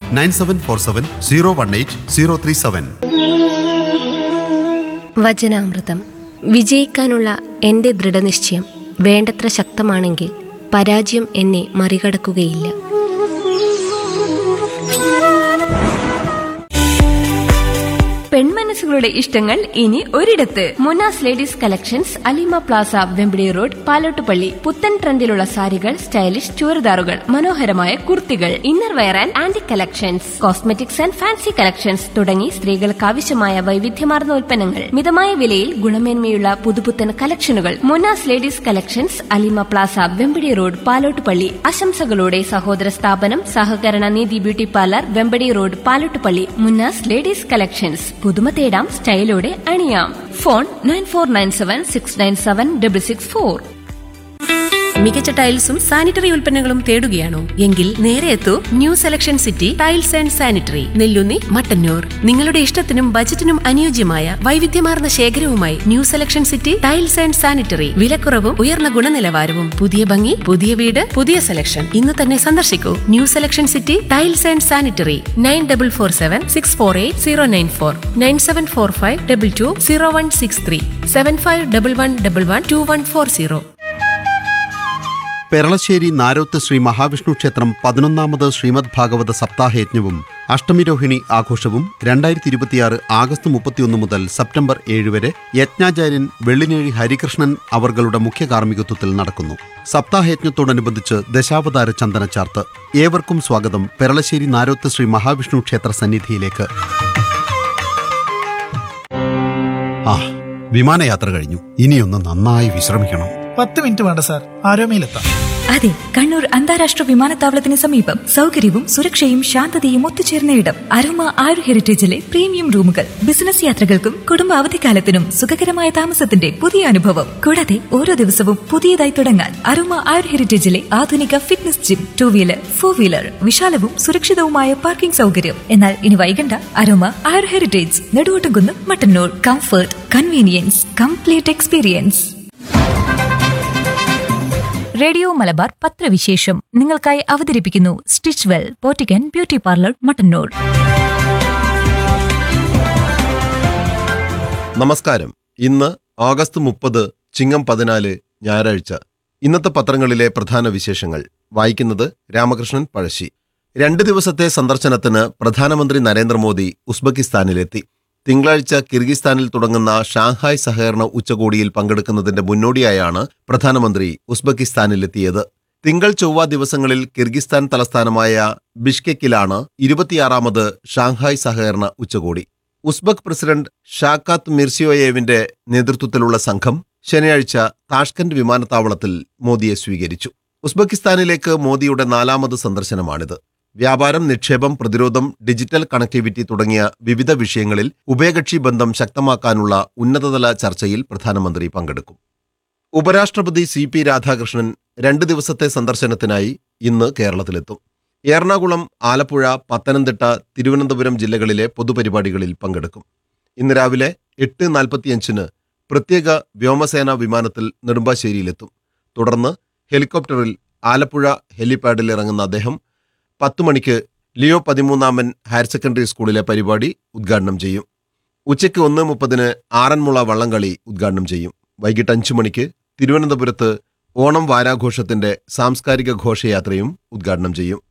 nine seven four seven zero one eight zero three seven വചനാമൃതം വിജയിക്കാനുള്ള എൻ്റെ ദൃഢനിശ്ചയം വേണ്ടത്ര ശക്തമാണെങ്കിൽ പരാജയം എന്നെ മറികടക്കുകയില്ല പെൺമനസ്സുകളുടെ ഇഷ്ടങ്ങൾ ഇനി ഒരിടത്ത് Munas ladies collections Alima plaza Vempidi road Palottupalli പുത്തൻ ട്രെൻഡിലുള്ള സാരികൾ സ്റ്റൈലിഷ് ചുരിദാറുകൾ മനോഹരമായ കുർത്തികൾ inner wear and aunty collections cosmetics and fancy collections തുടങ്ങി സ്ത്രീകൾക്ക് ആവശ്യമായ വൈവിധ്യമാർന്ന ഉൽപ്പന്നങ്ങൾ മിതമായ വിലയിൽ ഗുണമേന്മയുള്ള പുതുപുത്തൻ കളക്ഷനുകൾ Munas ladies collections Alima plaza Vempadi road Palottupalli ആശംസകളോടെ സഹോദര സ്ഥാപനം സഹകരണ Neethi beauty parlour Vempadi road Palottupalli Munnas ladies collections പുതുമ തേടാം സ്റ്റൈലോടെ അണിയാം phone nine four nine seven six nine seven double six four മികച്ച ടൈൽസും സാനിറ്ററി ഉൽപ്പന്നങ്ങളും തേടുകയാണോ എങ്കിൽ നേരെ എത്തൂ new selection city tiles and sanitary Nellunni Mattannur നിങ്ങളുടെ ഇഷ്ടത്തിനും ബജറ്റിനും അനുയോജ്യമായ വൈവിധ്യമാർന്ന ശേഖരവുമായി new selection city tiles and sanitary വിലക്കുറവും ഉയർന്ന ഗുണനിലവാരവും പുതിയ ഭംഗി പുതിയ വീട് പുതിയ സെലക്ഷൻ ഇന്ന് തന്നെ സന്ദർശിക്കൂ new selection city tiles and sanitary nine double four seven six four eight zero nine four nine seven four five double two zero one six three seven five double one double one two one four zero Peralassery Naroth Shri Mahavishnu ക്ഷേത്രം പതിനൊന്നാമത് ശ്രീമദ് ഭാഗവത സപ്താഹയജ്ഞവും അഷ്ടമിരോഹിണി ആഘോഷവും രണ്ടായിരത്തി ഇരുപത്തിയാറ് August മുപ്പത്തിയൊന്ന് മുതൽ September ഏഴ് വരെ യജ്ഞാചാര്യൻ വെള്ളിനേഴി ഹരികൃഷ്ണൻ അവർകളുടെ മുഖ്യ കാർമ്മികത്വത്തിൽ നടക്കുന്നു സപ്താഹയജ്ഞത്തോടനുബന്ധിച്ച് ദശാവതാര ചന്ദനച്ചാർത്ത് ഏവർക്കും സ്വാഗതം പെരളശ്ശേരി നാരോത്ത് ശ്രീ മഹാവിഷ്ണു ക്ഷേത്ര സന്നിധിയിലേക്ക് ആ വിമാനയാത്ര കഴിഞ്ഞു ഇനിയൊന്ന് നന്നായി വിശ്രമിക്കണം പത്ത് മിനിറ്റ് വേണ്ട സാർ ആരോമയിലെത്താം അതെ കണ്ണൂർ അന്താരാഷ്ട്ര വിമാനത്താവളത്തിന് സമീപം സൗകര്യവും സുരക്ഷയും ശാന്തതയും ഒത്തുചേർന്ന ഇടം അരോമ ആയുർ ഹെറിറ്റേജിലെ പ്രീമിയം റൂമുകൾ ബിസിനസ് യാത്രകൾക്കും കുടുംബ അവധിക്കാലത്തിനും സുഖകരമായ താമസത്തിന്റെ പുതിയ അനുഭവം കൂടാതെ ഓരോ ദിവസവും പുതിയതായി തുടങ്ങാൻ അരോമ ആയുർ ഹെറിറ്റേജിലെ ആധുനിക fitness gym two wheeler four wheeler വിശാലവും സുരക്ഷിതവുമായ പാർക്കിംഗ് സൗകര്യം എന്നാൽ ഇനി വൈകണ്ട aroma Ayur heritage Neduvottumkunnu Mattannur comfort convenience complete experience radio Malabar പത്രവിശേഷം നിങ്ങൾക്കായി അവതരിപ്പിക്കുന്നു സ്റ്റിച്ച് വെൽ പോറ്റിക്കൻ ബ്യൂട്ടി പാർലർ മട്ടന്നൂർ നമസ്കാരം ഇന്ന് ഓഗസ്റ്റ് മുപ്പത് ചിങ്ങം പതിനാല് ഞായറാഴ്ച ഇന്നത്തെ പത്രങ്ങളിലെ പ്രധാന വിശേഷങ്ങൾ വായിക്കുന്നത് രാമകൃഷ്ണൻ പഴശ്ശി രണ്ട് ദിവസത്തെ സന്ദർശനത്തിന് പ്രധാനമന്ത്രി നരേന്ദ്രമോദി ഉസ്ബെക്കിസ്ഥാനിലെത്തി തിങ്കളാഴ്ച കിർഗിസ്ഥാനിൽ തുടങ്ങുന്ന ഷാങ്ഹായ് സഹകരണ ഉച്ചകോടിയിൽ പങ്കെടുക്കുന്നതിന്റെ മുന്നോടിയായാണ് പ്രധാനമന്ത്രി ഉസ്ബെക്കിസ്ഥാനിലെത്തിയത് തിങ്കൾ ചൊവ്വ ദിവസങ്ങളിൽ കിർഗിസ്ഥാൻ തലസ്ഥാനമായ ബിഷ്കെക്കിലാണ് ഇരുപത്തിയാറാമത് ഷാങ്ഹായ് സഹകരണ ഉച്ചകോടി ഉസ്ബെക് പ്രസിഡന്റ് ഷാക്കാത്ത് മിർസിയോയേവിന്റെ നേതൃത്വത്തിലുള്ള സംഘം ശനിയാഴ്ച താഷ്കന്റ് വിമാനത്താവളത്തിൽ മോദിയെ സ്വീകരിച്ചു ഉസ്ബെക്കിസ്ഥാനിലേക്ക് മോദിയുടെ നാലാമത് സന്ദർശനമാണിത് വ്യാപാരം നിക്ഷേപം പ്രതിരോധം ഡിജിറ്റൽ കണക്ടിവിറ്റി തുടങ്ങിയ വിവിധ വിഷയങ്ങളിൽ ഉഭയകക്ഷി ബന്ധം ശക്തമാക്കാനുള്ള ഉന്നതതല ചർച്ചയിൽ പ്രധാനമന്ത്രി പങ്കെടുക്കും ഉപരാഷ്ട്രപതി സി പി രാധാകൃഷ്ണൻ രണ്ട് ദിവസത്തെ സന്ദർശനത്തിനായി ഇന്ന് കേരളത്തിലെത്തും എറണാകുളം ആലപ്പുഴ പത്തനംതിട്ട തിരുവനന്തപുരം ജില്ലകളിലെ പൊതുപരിപാടികളിൽ പങ്കെടുക്കും ഇന്ന് രാവിലെ എട്ട് നാൽപ്പത്തിയഞ്ചിന് പ്രത്യേക വ്യോമസേനാ വിമാനത്തിൽ നെടുമ്പാശ്ശേരിയിലെത്തും തുടർന്ന് ഹെലികോപ്റ്ററിൽ ആലപ്പുഴ ഹെലിപാഡിൽ ഇറങ്ങുന്ന അദ്ദേഹം പത്തു മണിക്ക് ലിയോ പതിമൂന്നാമൻ ഹയർ സെക്കൻഡറി സ്കൂളിലെ പരിപാടി ഉദ്ഘാടനം ചെയ്യും ഉച്ചയ്ക്ക് ഒന്ന് മുപ്പതിന് ആറന്മുള വള്ളംകളി ഉദ്ഘാടനം ചെയ്യും വൈകിട്ട് അഞ്ചു മണിക്ക് തിരുവനന്തപുരത്ത് ഓണം വാരാഘോഷത്തിന്റെ സാംസ്കാരിക ഘോഷയാത്രയും ഉദ്ഘാടനം ചെയ്യും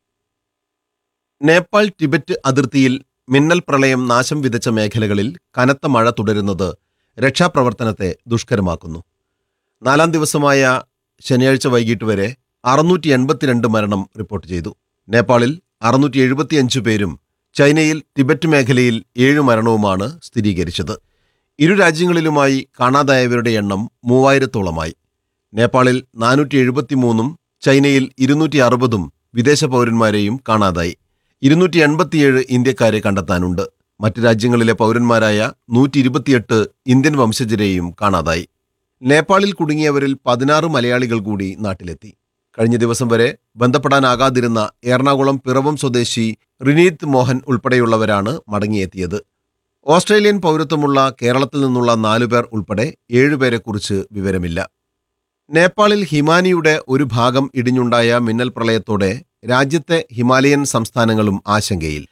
നേപ്പാൾ ടിബറ്റ് അതിർത്തിയിൽ മിന്നൽ പ്രളയം നാശം വിതച്ച മേഖലകളിൽ കനത്ത മഴ തുടരുന്നത് രക്ഷാപ്രവർത്തനത്തെ ദുഷ്കരമാക്കുന്നു നാലാം ദിവസമായ ശനിയാഴ്ച വൈകിട്ട് വരെ അറുന്നൂറ്റി എൺപത്തിരണ്ട് മരണം റിപ്പോർട്ട് ചെയ്തു നേപ്പാളിൽ അറുന്നൂറ്റി എഴുപത്തിയഞ്ച് പേരും ചൈനയിൽ ടിബറ്റ് മേഖലയിൽ ഏഴ് മരണവുമാണ് സ്ഥിരീകരിച്ചത് ഇരു രാജ്യങ്ങളിലുമായി കാണാതായവരുടെ എണ്ണം മൂവായിരത്തോളമായി നേപ്പാളിൽ നാനൂറ്റി എഴുപത്തിമൂന്നും ചൈനയിൽ ഇരുന്നൂറ്റി അറുപതും വിദേശ പൗരന്മാരെയും കാണാതായി ഇരുന്നൂറ്റി എൺപത്തിയേഴ് ഇന്ത്യക്കാരെ കണ്ടെത്താനുണ്ട് മറ്റ് രാജ്യങ്ങളിലെ പൗരന്മാരായ നൂറ്റി ഇരുപത്തിയെട്ട് ഇന്ത്യൻ വംശജരെയും കാണാതായി നേപ്പാളിൽ കുടുങ്ങിയവരിൽ പതിനാറ് മലയാളികൾ കൂടി നാട്ടിലെത്തി കഴിഞ്ഞ ദിവസം വരെ ബന്ധപ്പെടാനാകാതിരുന്ന എറണാകുളം പിറവം സ്വദേശി റിനീത് മോഹൻ ഉൾപ്പെടെയുള്ളവരാണ് മടങ്ങിയെത്തിയത് ഓസ്ട്രേലിയൻ പൗരത്വമുള്ള കേരളത്തിൽ നിന്നുള്ള നാലുപേർ ഉൾപ്പെടെ ഏഴുപേരെക്കുറിച്ച് വിവരമില്ല നേപ്പാളിൽ ഹിമാനിയുടെ ഒരു ഭാഗം ഇടിഞ്ഞുണ്ടായ മിന്നൽ പ്രളയത്തോടെ രാജ്യത്തെ ഹിമാലയൻ സംസ്ഥാനങ്ങളും ആശങ്കയിൽ